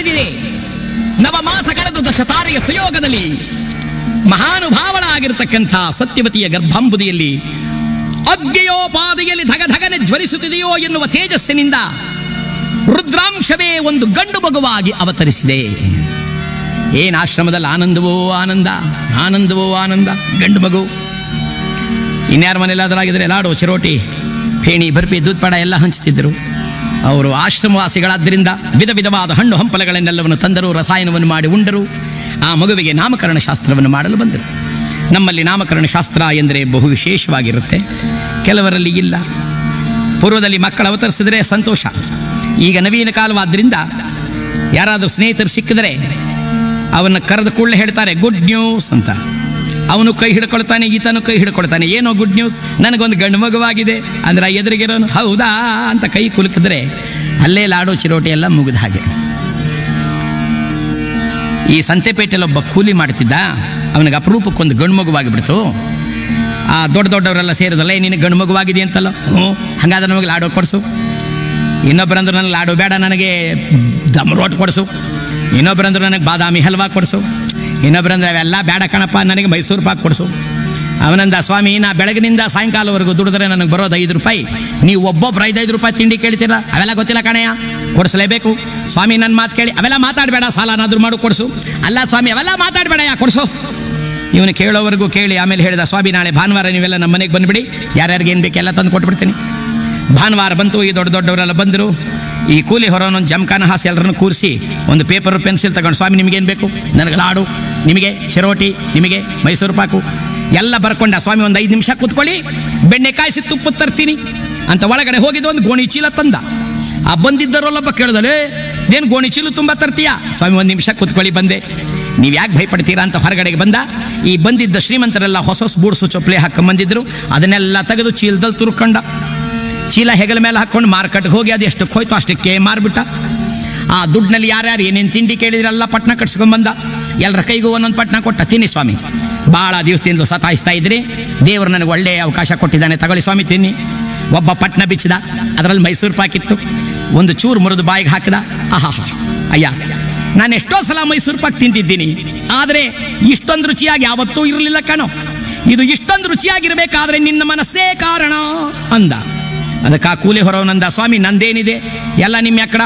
ನಡೆದಿದೆ ನವಮಾಸ ಕಳೆದು ದಶತಾರೆಯ ಸುಯೋಗದಲ್ಲಿ ಮಹಾನುಭಾವಳಾಗಿರತಕ್ಕಂಥ ಸತ್ಯವತಿಯ ಗರ್ಭಾಂಬುದಿಯಲ್ಲಿ ಅಗ್ನಿಯೋಪಾದಿಯಲ್ಲಿ ಧಗಧಗನೆ ಜ್ವಲಿಸುತ್ತಿದೆಯೋ ಎನ್ನುವ ತೇಜಸ್ಸಿನಿಂದ ರುದ್ರಾಂಶವೇ ಒಂದು ಗಂಡು ಮಗುವಾಗಿ ಅವತರಿಸಿದೆ ಏನ್ ಆಶ್ರಮದಲ್ಲಿ ಆನಂದವೋ ಆನಂದ ಆನಂದವೋ ಆನಂದ ಗಂಡು ಮಗು ಇನ್ಯಾರ ಮನೆಯಲ್ಲಾದರಾಗಿದ್ರೆ ಲಾಡು ಚಿರೋಟಿ ಫೇಣಿ ಬರ್ಪಿ ದೂದ್ಪಡ ಎಲ್ಲ ಹಂಚುತ್ತಿದ್ದರು ಅವರು ಆಶ್ರಮವಾಸಿಗಳಾದ್ದರಿಂದ ವಿಧ ವಿಧವಾದ ಹಣ್ಣು ಹಂಪಲಗಳನ್ನೆಲ್ಲವನ್ನು ತಂದರು ರಸಾಯನವನ್ನು ಮಾಡಿ ಉಂಡರು ಆ ಮಗುವಿಗೆ ನಾಮಕರಣ ಶಾಸ್ತ್ರವನ್ನು ಮಾಡಲು ಬಂದರು ನಮ್ಮಲ್ಲಿ ನಾಮಕರಣ ಶಾಸ್ತ್ರ ಎಂದರೆ ಬಹು ವಿಶೇಷವಾಗಿರುತ್ತೆ ಕೆಲವರಲ್ಲಿ ಇಲ್ಲ ಪೂರ್ವದಲ್ಲಿ ಮಕ್ಕಳು ಅವತರಿಸಿದರೆ ಸಂತೋಷ ಈಗ ನವೀನ ಕಾಲವಾದ್ದರಿಂದ ಯಾರಾದರೂ ಸ್ನೇಹಿತರು ಸಿಕ್ಕಿದರೆ ಅವನ್ನ ಕರೆದ ಕೂಡಲೇ ಹೇಳ್ತಾರೆ ಗುಡ್ ನ್ಯೂಸ್ ಅಂತ ಅವನು ಕೈ ಹಿಡ್ಕೊಳ್ತಾನೆ ಈತನು ಕೈ ಹಿಡ್ಕೊಳ್ತಾನೆ ಏನೋ ಗುಡ್ ನ್ಯೂಸ್ ನನಗೊಂದು ಗಂಡು ಮಗುವಾಗಿದೆ ಅಂದ್ರೆ ಆ ಎದುರಿಗಿರೋನು ಹೌದಾ ಅಂತ ಕೈ ಕುಲುಕಿದ್ರೆ ಅಲ್ಲೇ ಲಾಡೋ ಚಿರೋಟಿ ಎಲ್ಲ ಮುಗಿದ ಹಾಗೆ ಈ ಸಂತೆಪೇಟೆಯಲ್ಲಿ ಒಬ್ಬ ಕೂಲಿ ಮಾಡ್ತಿದ್ದ ಅವನಿಗೆ ಅಪರೂಪಕ್ಕೊಂದು ಗಂಡು ಮಗುವಾಗಿಬಿಡ್ತು ಆ ದೊಡ್ಡ ದೊಡ್ಡವರೆಲ್ಲ ಸೇರಿದಲ್ಲ ನಿನಗೆ ಗಂಡು ಮಗುವಾಗಿದೆ ಅಂತಲ್ಲ ಹ್ಞೂ ಹಂಗಾದ್ರೆ ನಮಗೆ ಲಾಡೋ ಕೊಡಿಸು ಇನ್ನೊಬ್ಬರಂದ್ರೆ ನನಗೆ ಲಾಡು ಬೇಡ ನನಗೆ ದಮ್ ರೋಟ್ ಕೊಡಿಸು ಇನ್ನೊಬ್ಬರಂದ್ರೆ ನನಗೆ ಬಾದಾಮಿ ಹಲ್ವಾ ಕೊಡಿಸು ಇನ್ನೊಬ್ಬರಂದ್ರೆ ಅವೆಲ್ಲ ಬೇಡ ಕಣಪ್ಪ ನನಗೆ ಮೈಸೂರು ಪಾಕ್ ಕೊಡಿಸು ಅವನಂದ ಸ್ವಾಮಿ ನಾ ಬೆಳಗಿನಿಂದ ಸಾಯಂಕಾಲವರೆಗೂ ದುಡಿದ್ರೆ ನನಗೆ ಬರೋದು ಐದು ರೂಪಾಯಿ ನೀವು ಒಬ್ಬೊಬ್ರು ಐದೈದು ರೂಪಾಯಿ ತಿಂಡಿ ಕೇಳ್ತೀರ ಅವೆಲ್ಲ ಗೊತ್ತಿಲ್ಲ ಕಣಯ್ಯ ಕೊಡಿಸಲೇಬೇಕು ಸ್ವಾಮಿ ನನ್ನ ಮಾತು ಕೇಳಿ ಅವೆಲ್ಲ ಮಾತಾಡಬೇಡ ಸಾಲನಾದ್ರೂ ಮಾಡು ಕೊಡಿಸು ಅಲ್ಲ ಸ್ವಾಮಿ ಅವೆಲ್ಲ ಮಾತಾಡಬೇಡ ಯಾ ಕೊಡಿಸು ಇವನು ಕೇಳೋವರೆಗೂ ಕೇಳಿ ಆಮೇಲೆ ಹೇಳಿದ ಸ್ವಾಮಿ ನಾಳೆ ಭಾನುವಾರ ನೀವೆಲ್ಲ ನಮ್ಮ ಮನೆಗೆ ಬಂದುಬಿಡಿ ಯಾರ್ಯಾರಿಗೆ ಏನು ಬೇಕು ಎಲ್ಲ ತಂದು ಕೊಟ್ಬಿಡ್ತೀನಿ ಭಾನುವಾರ ಬಂತು ಈ ದೊಡ್ಡ ದೊಡ್ಡವರೆಲ್ಲ ಬಂದರು ಈ ಕೂಲಿ ಹೊರವನೊಂದು ಜಮಖಾನ ಹಾಸಿ ಎಲ್ಲರನ್ನು ಕೂರಿಸಿ ಒಂದು ಪೇಪರ್ ಪೆನ್ಸಿಲ್ ತಗೊಂಡು ಸ್ವಾಮಿ ನಿಮಗೇನು ಬೇಕು ನನಗೆ ಲಾಡು ನಿಮಗೆ ಚಿರೋಟಿ ನಿಮಗೆ ಮೈಸೂರು ಪಾಕು ಎಲ್ಲ ಬರ್ಕೊಂಡ ಸ್ವಾಮಿ ಒಂದು ಐದು ನಿಮಿಷ ಕೂತ್ಕೊಳ್ಳಿ ಬೆಣ್ಣೆ ಕಾಯಿಸಿ ತುಪ್ಪ ತರ್ತೀನಿ ಅಂತ ಒಳಗಡೆ ಹೋಗಿದ್ದು ಒಂದು ಗೋಣಿ ಚೀಲ ತಂದ ಆ ಬಂದಿದ್ದರಲ್ಲೊಬ್ಬ ಕೇಳಿದಲೇ ಏನು ಗೋಣಿ ಚೀಲು ತುಂಬ ತರ್ತೀಯಾ ಸ್ವಾಮಿ ಒಂದು ನಿಮಿಷ ಕೂತ್ಕೊಳ್ಳಿ ಬಂದೆ ನೀವು ಯಾಕೆ ಭಯಪಡ್ತೀರಾ ಅಂತ ಹೊರಗಡೆಗೆ ಬಂದ ಈ ಬಂದಿದ್ದ ಶ್ರೀಮಂತರೆಲ್ಲ ಹೊಸ ಹೊಸ ಬೂಡ್ಸು ಚೊಪ್ಲೆ ಹಾಕೊಂಬಂದಿದ್ರು ಅದನ್ನೆಲ್ಲ ತೆಗೆದು ಚೀಲದಲ್ಲಿ ತುರ್ಕೊಂಡ ಚೀಲ ಹೆಗಲ ಮೇಲೆ ಹಾಕೊಂಡು ಮಾರ್ಕೆಟ್ಗೆ ಹೋಗಿ ಅದು ಎಷ್ಟು ಹೋಯ್ತು ಅಷ್ಟಕ್ಕೆ ಮಾರ್ಬಿಟ್ಟ ಆ ದುಡ್ಡಿನಲ್ಲಿ ಯಾರ್ಯಾರು ಏನೇನು ತಿಂಡಿ ಕೇಳಿದ್ರೆಲ್ಲ ಪಟ್ನ ಕಟ್ಸ್ಕೊಂಬಂದ ಎಲ್ಲರ ಕೈಗೂ ಒಂದೊಂದು ಪಟ್ನ ಕೊಟ್ಟ ತಿನ್ನಿ ಸ್ವಾಮಿ ಭಾಳ ದಿವಸದಿಂದ ಸತಾಯಿಸ್ತಾ ಇದ್ರಿ ದೇವರು ನನಗೆ ಒಳ್ಳೆಯ ಅವಕಾಶ ಕೊಟ್ಟಿದ್ದಾನೆ ತಗೊಳ್ಳಿ ಸ್ವಾಮಿ ತಿನ್ನಿ ಒಬ್ಬ ಪಟ್ನ ಬಿಚ್ಚಿದ ಅದರಲ್ಲಿ ಮೈಸೂರು ಪಾಕಿತ್ತು ಒಂದು ಚೂರು ಮುರಿದು ಬಾಯಿಗೆ ಹಾಕಿದ ಆಹಾ ಅಯ್ಯ ನಾನು ಎಷ್ಟೋ ಸಲ ಮೈಸೂರು ಪಾಕ್ ತಿಂತಿದ್ದೀನಿ ಆದರೆ ಇಷ್ಟೊಂದು ರುಚಿಯಾಗಿ ಯಾವತ್ತೂ ಇರಲಿಲ್ಲ ಕಣೋ ಇದು ಇಷ್ಟೊಂದು ರುಚಿಯಾಗಿರಬೇಕಾದ್ರೆ ನಿನ್ನ ಮನಸ್ಸೇ ಕಾರಣ ಅಂದ ಅದಕ್ಕೆ ಆ ಕೂಲಿ ಹೊರವನಂದ ಸ್ವಾಮಿ ನಂದೇನಿದೆ ಎಲ್ಲ ನಿಮ್ಮ ಎಕ್ಕಡ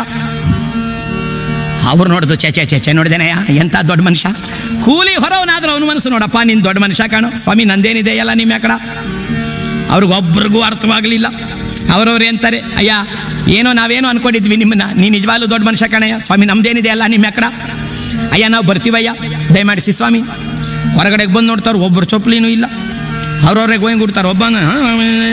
ಅವ್ರು ನೋಡಿದ್ರು ಚೆ ಚೆ ಚೆ ಚೆ ನೋಡಿದೇನೆಯ ಎಂಥ ದೊಡ್ಡ ಮನುಷ್ಯ ಕೂಲಿ ಹೊರವನಾದ್ರೂ ಅವನ ಮನಸ್ಸು ನೋಡಪ್ಪ ನೀನು ದೊಡ್ಡ ಮನುಷ್ಯ ಕಾಣು ಸ್ವಾಮಿ ನಂದೇನಿದೆ ಎಲ್ಲ ನಿಮ್ಮ ಎಕ್ಕಡ ಅವ್ರಿಗೊಬ್ರಿಗೂ ಅರ್ಥವಾಗಲಿಲ್ಲ ಅವರವ್ರು ಎಂತಾರೆ ಅಯ್ಯ ಏನೋ ನಾವೇನೋ ಅನ್ಕೊಂಡಿದ್ವಿ ನಿಮ್ಮನ್ನ ನೀ ನಿಜವಾಗ್ಲೂ ದೊಡ್ಡ ಮನುಷ್ಯ ಕಣಯ್ಯ ಸ್ವಾಮಿ ನಮ್ದೇನಿದೆ ಅಲ್ಲ ನಿಮ್ಮ ಎಕ್ಕಡ ಅಯ್ಯ ನಾವು ಬರ್ತೀವಯ್ಯ ದಯಮಾಡಿಸಿ ಸ್ವಾಮಿ ಹೊರಗಡೆಗೆ ಬಂದು ನೋಡ್ತಾರೆ ಒಬ್ಬರು ಚೊಪ್ಲಿನೂ ಇಲ್ಲ ಅವ್ರವ್ರಿಗೆ ಹೋಗಿ ಬಿಡ್ತಾರೆ ಒಬ್ಬನ